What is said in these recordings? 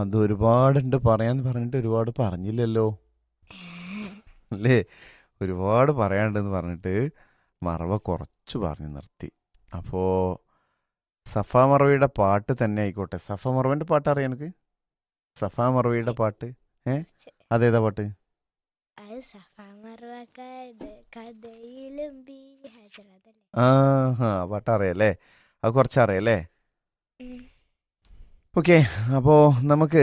അത് ഒരുപാടുണ്ട് പറയാൻ പറഞ്ഞിട്ട് ഒരുപാട് പറഞ്ഞില്ലല്ലോ അല്ലേ ഒരുപാട് പറയാനുണ്ടെന്ന് പറഞ്ഞിട്ട് മറവ കുറച്ച് പറഞ്ഞു നിർത്തി അപ്പോ സഫ മറവയുടെ പാട്ട് തന്നെ ആയിക്കോട്ടെ സഫ മറവന്റെ പാട്ട് അറിയാം എനിക്ക് സഫ മറവയുടെ പാട്ട് അതേതാ പാട്ട് അത് സഫാ മറുവ കഥയിലും ബി ഹജറ അതല്ലേ ആ ഹാ പാട്ട് അറിയാല്ലേ അത് കുറച്ച് അറിയാല്ലേ ഉം. ഓക്കെ അപ്പോൾ നമുക്ക്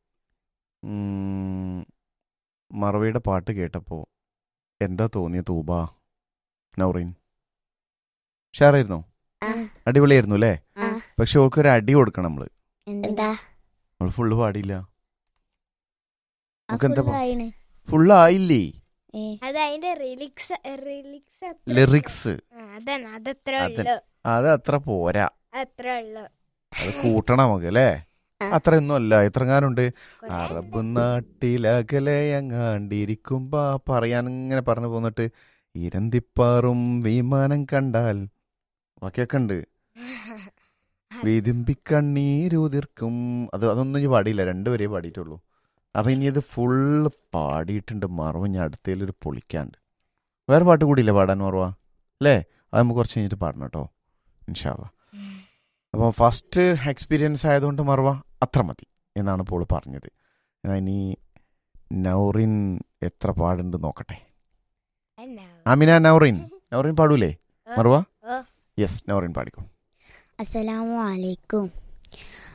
ഉം, മറവിയുടെ പാട്ട് കേട്ടപ്പോൾ എന്താ തോന്നിയ തൂബ നൗറീൻ ഷാറായിരുന്നോ ആ, അടിപൊളിയായിരുന്നു അല്ലേ ആ. പക്ഷെ ഓൾക്ക് ഒരു അടി കൊടുക്കണം നമ്മള് എന്താ നമ്മൾ ഫുള്ള് പാടിയില്ല ആ നമുക്ക് എന്താ full ആയിണ്. ഫുള്ള് ആയില്ലേ ഏ, അത് അതിന്റെ റിലിക്സ് റിലിക്സ് ലിറിക്സ് അതാണ് അതത്ര അതെ. ഉള്ളു അത് അത്ര പോരാ അത്ര ഉള്ളു അത് കൂട്ടണം നമുക്ക് അല്ലേ ആ. അത്രയൊന്നും അല്ല എത്രങ്ങാനുണ്ട് കുറേ അറബ് നാട്ടിലകലെ അങ്ങാണ്ടിരിക്കുമ്പോ പറയാൻ ഇങ്ങനെ പറഞ്ഞു പോന്നിട്ട് ഇരന്തിപ്പാറും വിമാനം കണ്ടാൽ ബാക്കിയൊക്കെ ഉണ്ട് വിതുമ്പിക്കണ്ണീരുതിർക്കും അത് അതൊന്നും ഇനി പാടിയില്ല രണ്ടുപേരേ പാടിയിട്ടുള്ളൂ അപ്പൊ ഇനി ഇത് ഫുള്ള് പാടിയിട്ടുണ്ട് മറവ് ഞാൻ അടുത്തേലൊരു പൊളിക്കാണ്ട് വേറെ പാട്ട് കൂടിയില്ല പാടാൻ മറവ അല്ലേ അത് നമുക്ക് കുറച്ച് കഴിഞ്ഞിട്ട് പാടണം കേട്ടോ ഇൻഷാല്ല അപ്പോൾ ഫസ്റ്റ് എക്സ്പീരിയൻസ് ആയതുകൊണ്ട് മറവ അത്ര മതി എന്നാണ് ഇപ്പോൾ പറഞ്ഞത് ഞാൻ ഇനി നൗറിൻ എത്ര പാടുണ്ട് നോക്കട്ടെ എന്നാ? അമിന നൗറിൻ നൗറിൻ പാടൂലേ മറവ ഓ. യെസ് നൗറിൻ പാടിക്കോ അസ്സലാമു അലൈക്കും